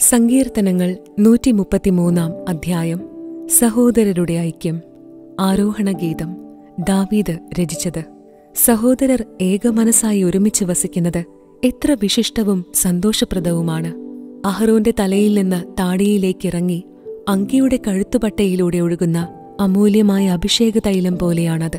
സങ്കീർത്തനങ്ങൾ നൂറ്റി മുപ്പത്തിമൂന്നാം അധ്യായം സഹോദരരുടെ ഐക്യം ആരോഹണഗീതം ദാവീദ് രചിച്ചത് സഹോദരർ ഏകമനസ്സായി ഒരുമിച്ച് വസിക്കുന്നത് എത്ര വിശിഷ്ടവും സന്തോഷപ്രദവുമാണ് അഹ്റോന്റെ തലയിൽ നിന്ന് താടിയിലേക്കിറങ്ങി അങ്കിയുടെ കഴുത്തുപട്ടയിലൂടെ ഒഴുകുന്ന അമൂല്യമായ അഭിഷേക തൈലം പോലെയാണത്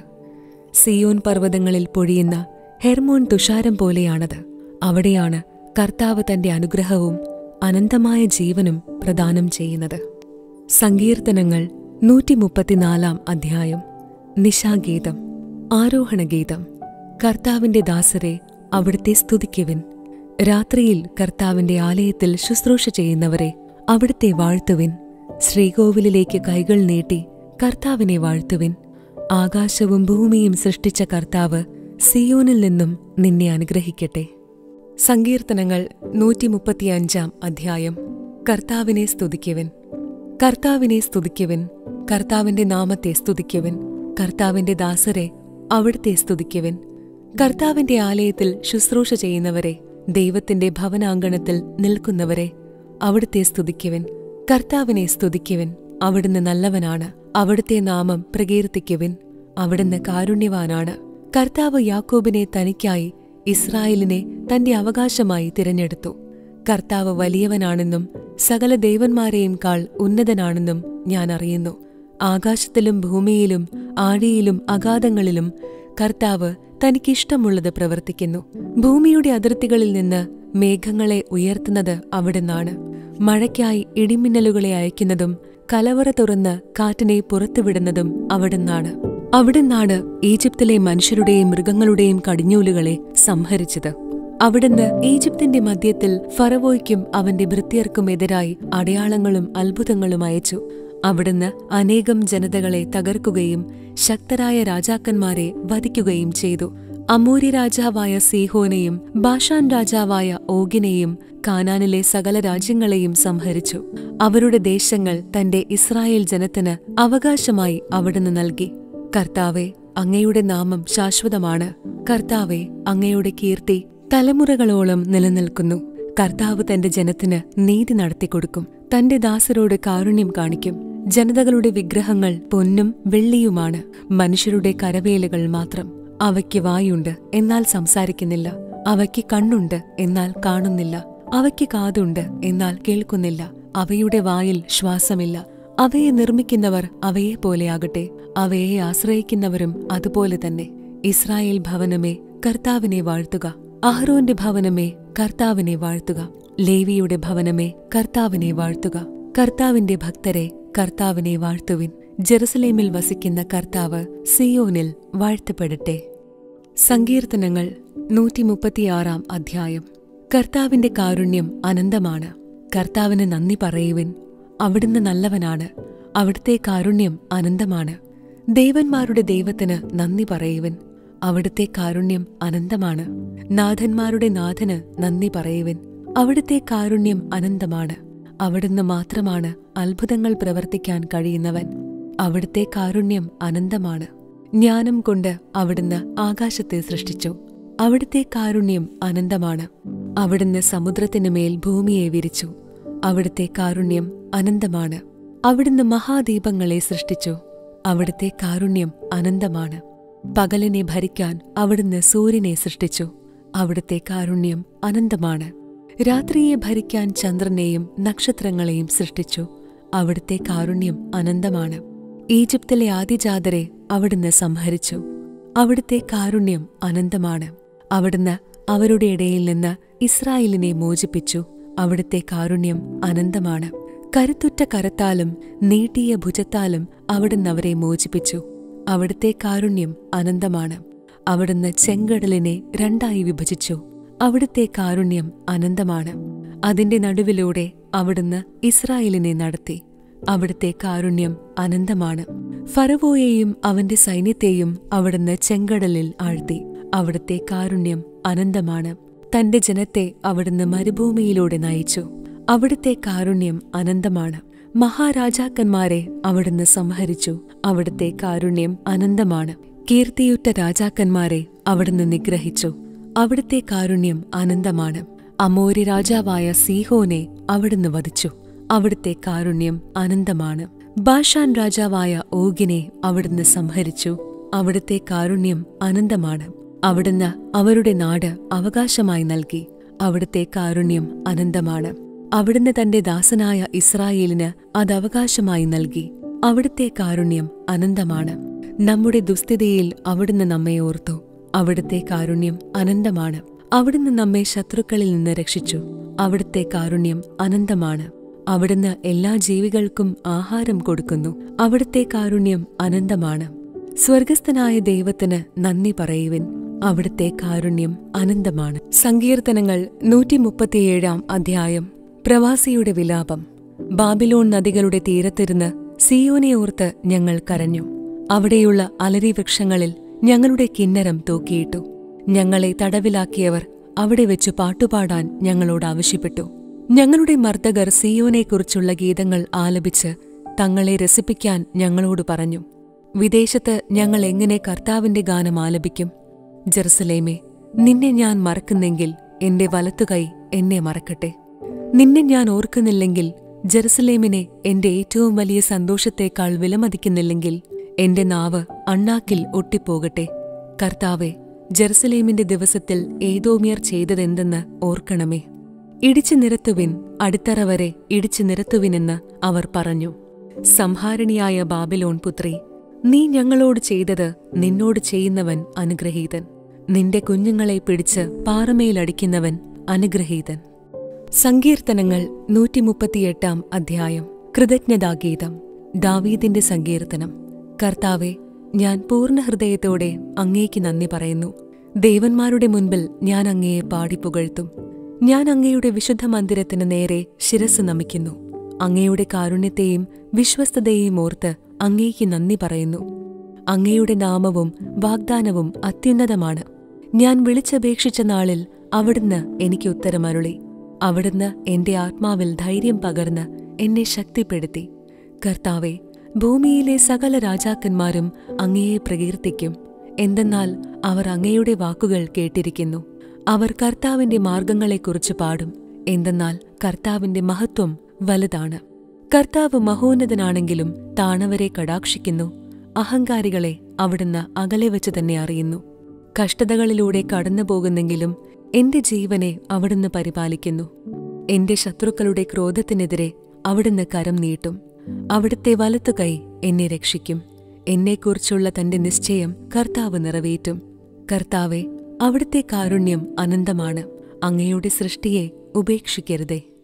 സിയോൻ പർവ്വതങ്ങളിൽ പൊഴിയുന്ന ഹെർമോൺ തുഷാരം പോലെയാണത് അവിടെയാണ് കർത്താവ് തന്റെ അനുഗ്രഹവും അനന്തമായ ജീവനും പ്രദാനം ചെയ്യുന്നത് സങ്കീർത്തനങ്ങൾ നൂറ്റിമുപ്പത്തിനാലാം അധ്യായം നിശാഗീതം ആരോഹണഗീതം കർത്താവിന്റെ ദാസരെ അവിടുത്തെ സ്തുതിക്കുവിൻ രാത്രിയിൽ കർത്താവിന്റെ ആലയത്തിൽ ശുശ്രൂഷ ചെയ്യുന്നവരെ അവിടുത്തെ വാഴ്ത്തുവിൻ ശ്രീകോവിലിലേക്ക് കൈകൾ നീട്ടി കർത്താവിനെ വാഴ്ത്തുവിൻ ആകാശവും ഭൂമിയും സൃഷ്ടിച്ച കർത്താവ് സിയോനിൽ നിന്നും നിന്നെ അനുഗ്രഹിക്കട്ടെ സങ്കീർത്തനങ്ങൾ നൂറ്റിമുപ്പത്തിയഞ്ചാം അധ്യായം കർത്താവിനെ സ്തുതിക്കുവിൻ കർത്താവിനെ സ്തുതിക്കുവിൻ കർത്താവിന്റെ നാമത്തെ സ്തുതിക്കുവിൻ കർത്താവിന്റെ ദാസരെ അവിടുത്തെ സ്തുതിക്കുവിൻ കർത്താവിന്റെ ആലയത്തിൽ ശുശ്രൂഷ ചെയ്യുന്നവരെ ദൈവത്തിന്റെ ഭവനാങ്കണത്തിൽ നിൽക്കുന്നവരെ അവിടുത്തെ സ്തുതിക്കുവിൻ കർത്താവിനെ സ്തുതിക്കുവിൻ അവിടുന്ന് നല്ലവനാണ് അവിടുത്തെ നാമം പ്രകീർത്തിക്കുവിൻ അവിടുന്ന് കാരുണ്യവാനാണ് കർത്താവ് യാക്കോബിനെ തനിക്കായി ഇസ്രായേലിനെ തന്റെ അവകാശമായി തിരഞ്ഞെടുത്തു കർത്താവ് വലിയവനാണെന്നും സകല ദേവന്മാരെയും കാൾ ഉന്നതനാണെന്നും ഞാൻ അറിയുന്നു ആകാശത്തിലും ഭൂമിയിലും ആഴിയിലും അഗാധങ്ങളിലും കർത്താവ് തനിക്കിഷ്ടമുള്ളത് പ്രവർത്തിക്കുന്നു ഭൂമിയുടെ അതിർത്തികളിൽ നിന്ന് മേഘങ്ങളെ ഉയർത്തുന്നത് അവിടുന്നാണ് മഴയ്ക്കായി ഇടിമിന്നലുകളെ അയക്കുന്നതും കലവറ തുറന്ന് കാറ്റിനെ പുറത്തുവിടുന്നതും അവിടുന്നാണ് അവിടുന്നാണ് ഈജിപ്തിലെ മനുഷ്യരുടെയും മൃഗങ്ങളുടെയും കടിഞ്ഞൂലുകളെ സംഹരിച്ചത് അവിടുന്ന് ഈജിപ്തിന്റെ മധ്യത്തിൽ ഫറവോയ്ക്കും അവന്റെ ഭൃത്യർക്കും എതിരായി അടയാളങ്ങളും അത്ഭുതങ്ങളും അയച്ചു അവിടുന്ന് അനേകം ജനതകളെ തകർക്കുകയും ശക്തരായ രാജാക്കന്മാരെ വധിക്കുകയും ചെയ്തു അമൂരി രാജാവായ സീഹോനെയും ബാഷാൻ രാജാവായ ഓഗിനെയും കാനാനിലെ സകല രാജ്യങ്ങളെയും സംഹരിച്ചു അവരുടെ ദേശങ്ങൾ തന്റെ ഇസ്രായേൽ ജനത്തിന് അവകാശമായി അവിടുന്ന് നൽകി കർത്താവെ അങ്ങയുടെ നാമം ശാശ്വതമാണ് കർത്താവെ അങ്ങയുടെ കീർത്തി തലമുറകളോളം നിലനിൽക്കുന്നു കർത്താവ് തന്റെ ജനത്തിന് നീതി നടത്തിക്കൊടുക്കും തന്റെ ദാസരോട് കാരുണ്യം കാണിക്കും ജനതകളുടെ വിഗ്രഹങ്ങൾ പൊന്നും വെള്ളിയുമാണ് മനുഷ്യരുടെ കരവേലുകൾ മാത്രം അവയ്ക്ക് വായുണ്ട് എന്നാൽ സംസാരിക്കുന്നില്ല അവയ്ക്ക് കണ്ണുണ്ട് എന്നാൽ കാണുന്നില്ല അവയ്ക്ക് കാതുണ്ട് എന്നാൽ കേൾക്കുന്നില്ല അവയുടെ വായിൽ ശ്വാസമില്ല അവയെ നിർമ്മിക്കുന്നവർ അവയെ പോലെയാകട്ടെ അവയെ ആശ്രയിക്കുന്നവരും അതുപോലെ തന്നെ ഇസ്രായേൽ ഭവനമേ കർത്താവിനെ വാഴ്ത്തുക അഹ്റോന്റെ ഭവനമേ കർത്താവിനെ വാഴ്ത്തുക ലേവിയുടെ ഭവനമേ കർത്താവിനെ വാഴ്ത്തുക കർത്താവിന്റെ ഭക്തരെ കർത്താവിനെ വാഴ്ത്തുവിൻ ജെറുസലേമിൽ വസിക്കുന്ന കർത്താവ് സിയോനിൽ വാഴ്ത്തപ്പെടട്ടെ സങ്കീർത്തനങ്ങൾ നൂറ്റിമുപ്പത്തിയാറാം അധ്യായം കർത്താവിന്റെ കാരുണ്യം അനന്തമാണ് കർത്താവിന് നന്ദി പറയുവിൻ അവിടുന്ന് നല്ലവനാണ് അവിടുത്തെ കാരുണ്യം അനന്തമാണ് ദേവന്മാരുടെ ദൈവത്തിന് നന്ദി പറയുവിൻ അവിടുത്തെ കാരുണ്യം അനന്തമാണ് നാഥന്മാരുടെ നാഥന് നന്ദി പറയുവിൻ അവിടുത്തെ കാരുണ്യം അനന്തമാണ് അവിടുന്ന് മാത്രമാണ് അത്ഭുതങ്ങൾ പ്രവർത്തിക്കാൻ കഴിയുന്നവൻ അവിടുത്തെ കാരുണ്യം അനന്തമാണ് ജ്ഞാനം കൊണ്ട് അവിടുന്ന് ആകാശത്തെ സൃഷ്ടിച്ചു അവിടുത്തെ കാരുണ്യം അനന്തമാണ് അവിടുന്ന് സമുദ്രത്തിനുമേൽ ഭൂമിയെ വിരിച്ചു അവിടുത്തെ കാരുണ്യം അനന്തമാണ് അവിടുന്ന് മഹാദീപങ്ങളെ സൃഷ്ടിച്ചു അവിടുത്തെ കാരുണ്യം അനന്തമാണ് പകലിനെ ഭരിക്കാൻ അവിടുന്ന് സൂര്യനെ സൃഷ്ടിച്ചു അവിടുത്തെ കാരുണ്യം അനന്തമാണ് രാത്രിയെ ഭരിക്കാൻ ചന്ദ്രനെയും നക്ഷത്രങ്ങളെയും സൃഷ്ടിച്ചു അവിടുത്തെ കാരുണ്യം അനന്തമാണ് ഈജിപ്തിലെ ആദിജാതരെ അവിടുന്ന് സംഹരിച്ചു അവിടുത്തെ കാരുണ്യം അനന്തമാണ് അവിടുന്ന് അവരുടെ ഇടയിൽ നിന്ന് ഇസ്രായേലിനെ മോചിപ്പിച്ചു അവിടുത്തെ കാരുണ്യം അനന്തമാണ് കരുത്തുറ്റ കരത്താലും നീട്ടിയ ഭുജത്താലും അവിടുന്ന് അവരെ മോചിപ്പിച്ചു അവിടുത്തെ കാരുണ്യം അനന്തമാണ് അവിടുന്ന് ചെങ്കടലിനെ രണ്ടായി വിഭജിച്ചു അവിടുത്തെ കാരുണ്യം അനന്തമാണ് അതിന്റെ നടുവിലൂടെ അവിടുന്ന് ഇസ്രായേലിനെ നടത്തി അവിടുത്തെ കാരുണ്യം അനന്തമാണ് ഫറവോയെയും അവന്റെ സൈന്യത്തെയും അവിടുന്ന് ചെങ്കടലിൽ ആഴ്ത്തി അവിടുത്തെ കാരുണ്യം അനന്തമാണ് തന്റെ ജനത്തെ അവിടുന്ന് മരുഭൂമിയിലൂടെ നയിച്ചു അവിടുത്തെ കാരുണ്യം അനന്തമാണ് മഹാരാജാക്കന്മാരെ അവിടുന്ന് സംഹരിച്ചു അവിടുത്തെ കാരുണ്യം അനന്തമാണ് കീർത്തിയുറ്റ രാജാക്കന്മാരെ അവിടുന്ന് നിഗ്രഹിച്ചു അവിടുത്തെ കാരുണ്യം അനന്തമാണ് അമോരി രാജാവായ സീഹോനെ അവിടുന്ന് വധിച്ചു അവിടുത്തെ കാരുണ്യം അനന്തമാണ് ബാഷാൻ രാജാവായ ഓഗിനെ അവിടുന്ന് സംഹരിച്ചു അവിടുത്തെ കാരുണ്യം അനന്തമാണ് അവിടുന്ന് അവരുടെ നാട് അവകാശമായി നൽകി അവിടുത്തെ കാരുണ്യം അനന്തമാണ് അവിടുന്ന് തന്റെ ദാസനായ ഇസ്രായേലിന് അത് അവകാശമായി നൽകി അവിടുത്തെ കാരുണ്യം അനന്തമാണ് നമ്മുടെ ദുസ്ഥിതിയിൽ അവിടുന്ന് നമ്മെ ഓർത്തു അവിടുത്തെ കാരുണ്യം അനന്തമാണ് അവിടുന്ന് നമ്മെ ശത്രുക്കളിൽ നിന്ന് രക്ഷിച്ചു അവിടുത്തെ കാരുണ്യം അനന്തമാണ് അവിടുന്ന് എല്ലാ ജീവികൾക്കും ആഹാരം കൊടുക്കുന്നു അവിടുത്തെ കാരുണ്യം അനന്തമാണ് സ്വർഗസ്ഥനായ ദൈവത്തിന് നന്ദി പറയുവിൻ അവിടുത്തെ കാരുണ്യം അനന്തമാണ് സങ്കീർത്തനങ്ങൾ നൂറ്റിമുപ്പത്തിയേഴാം അധ്യായം പ്രവാസിയുടെ വിലാപം ബാബിലോൺ നദികളുടെ തീരത്തിരുന്ന് സിയോനെ ഓർത്ത് ഞങ്ങൾ കരഞ്ഞു അവിടെയുള്ള അലരി വൃക്ഷങ്ങളിൽ ഞങ്ങളുടെ കിന്നരം തൂക്കിയിട്ടു ഞങ്ങളെ തടവിലാക്കിയവർ അവിടെ വെച്ച് പാട്ടുപാടാൻ ഞങ്ങളോട് ആവശ്യപ്പെട്ടു ഞങ്ങളുടെ മർദ്ദകർ സിയോനെക്കുറിച്ചുള്ള ഗീതങ്ങൾ ആലപിച്ച് തങ്ങളെ രസിപ്പിക്കാൻ ഞങ്ങളോട് പറഞ്ഞു വിദേശത്ത് ഞങ്ങൾ എങ്ങനെ കർത്താവിന്റെ ഗാനം ആലപിക്കും ജെറുസലേമേ നിന്നെ ഞാൻ മറക്കുന്നെങ്കിൽ എന്റെ വലത്തുകൈ എന്നെ മറക്കട്ടെ നിന്നെ ഞാൻ ഓർക്കുന്നില്ലെങ്കിൽ ജെറുസലേമിനെ എന്റെ ഏറ്റവും വലിയ സന്തോഷത്തേക്കാൾ വിലമതിക്കുന്നില്ലെങ്കിൽ എന്റെ നാവ് അണ്ണാക്കിൽ ഒട്ടിപ്പോകട്ടെ കർത്താവെ ജെറുസലേമിന്റെ ദിവസത്തിൽ ഏതോമിയർ ചെയ്തതെന്തെന്ന് ഓർക്കണമേ ഇടിച്ചു നിരത്തുവിൻ അടിത്തറ വരെ ഇടിച്ചു നിരത്തുവിനെന്ന് അവർ പറഞ്ഞു സംഹാരണിയായ ബാബിലോൺ പുത്രി നീ ഞങ്ങളോട് ചെയ്തത് നിന്നോട് ചെയ്യുന്നവൻ അനുഗ്രഹീതൻ നിന്റെ കുഞ്ഞുങ്ങളെ പിടിച്ച് പാറമേലടിക്കുന്നവൻ അനുഗ്രഹീതൻ സങ്കീർത്തനങ്ങൾ നൂറ്റിമുപ്പത്തിയെട്ടാം അധ്യായം കൃതജ്ഞതാഗീതം ദാവീദിന്റെ സങ്കീർത്തനം കർത്താവെ ഞാൻ പൂർണ്ണ ഹൃദയത്തോടെ അങ്ങേക്ക് നന്ദി പറയുന്നു ദേവന്മാരുടെ മുൻപിൽ ഞാൻ അങ്ങയെ പാടിപ്പുകഴ്ത്തും ഞാൻ അങ്ങയുടെ വിശുദ്ധ മന്ദിരത്തിന് നേരെ ശിരസ് നമിക്കുന്നു അങ്ങയുടെ കാരുണ്യത്തെയും വിശ്വസ്തതയെയും ഓർത്ത് അങ്ങേക്ക് നന്ദി പറയുന്നു അങ്ങയുടെ നാമവും വാഗ്ദാനവും അത്യുന്നതമാണ് ഞാൻ വിളിച്ചപേക്ഷിച്ച നാളിൽ അവിടുന്ന് എനിക്ക് ഉത്തരമരുളി അവിടുന്ന് എന്റെ ആത്മാവിൽ ധൈര്യം പകർന്ന് എന്നെ ശക്തിപ്പെടുത്തി കർത്താവെ ഭൂമിയിലെ സകല രാജാക്കന്മാരും അങ്ങയെ പ്രകീർത്തിക്കും എന്തെന്നാൽ അവർ അങ്ങയുടെ വാക്കുകൾ കേട്ടിരിക്കുന്നു അവർ കർത്താവിന്റെ മാർഗങ്ങളെക്കുറിച്ച് പാടും എന്തെന്നാൽ കർത്താവിന്റെ മഹത്വം വലുതാണ് കർത്താവ് മഹോന്നതനാണെങ്കിലും താണവരെ കടാക്ഷിക്കുന്നു അഹങ്കാരികളെ അവിടുന്ന് അകലെ വെച്ച് തന്നെ അറിയുന്നു കഷ്ടതകളിലൂടെ കടന്നുപോകുന്നെങ്കിലും എന്റെ ജീവനെ അവിടുന്ന് പരിപാലിക്കുന്നു എന്റെ ശത്രുക്കളുടെ ക്രോധത്തിനെതിരെ അവിടുന്ന് കരം നീട്ടും അവിടുത്തെ വലത്തുകൈ എന്നെ രക്ഷിക്കും എന്നെക്കുറിച്ചുള്ള തന്റെ നിശ്ചയം കർത്താവ് നിറവേറ്റും കർത്താവെ അവിടുത്തെ കാരുണ്യം അനന്തമാണ് അങ്ങയുടെ സൃഷ്ടിയെ ഉപേക്ഷിക്കരുതേ